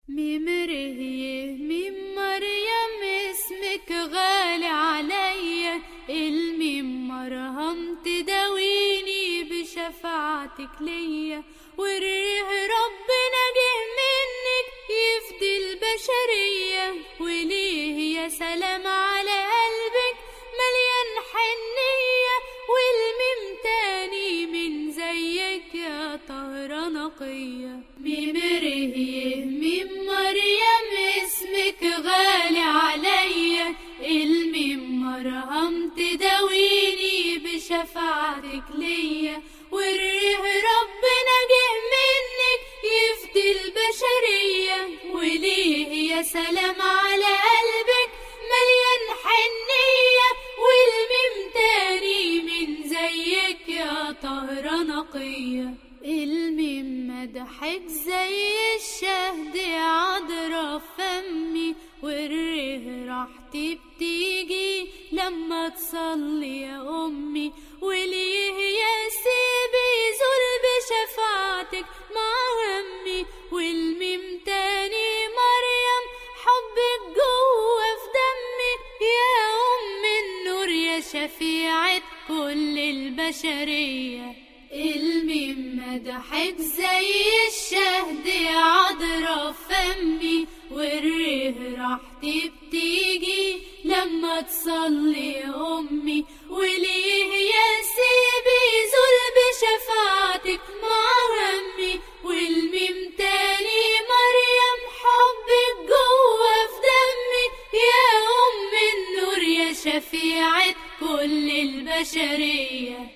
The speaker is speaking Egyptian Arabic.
ميمره ميم مريم اسمك غالي عليا الميم مرهم تداويني بشفاعتك ليا والريه ربنا جه منك يفدي البشرية وليه يا سلام على قلبك مليان حنية والميم تاني من زيك يا طهرة نقية ميمره ميم مريم اسمك غالي عليا الميم مرهم تداويني بشفاعتك ليا والريه ربنا جه منك يفدي البشرية وليه يا سلام على قلبك مليان حنية والميم تاني من زيك يا طهرة نقية الميم مدحك زي الشهد عذرة فمي والريه راحتي بتيجي لما تصلي يا أمي وليه يا سيبي زول بشفاعتك مع همي والميم تاني مريم حبك جوه في دمي يا أم النور يا شفيعة كل البشرية الميم مدحك زي الشهد عذرة فمي والريه راحتي بتيجي لما تصلي يا أمي وليه يا سيبي زول بشفاعتك مع همي والميم تاني مريم حبك جوه في دمي يا أم النور يا شفيعة كل البشرية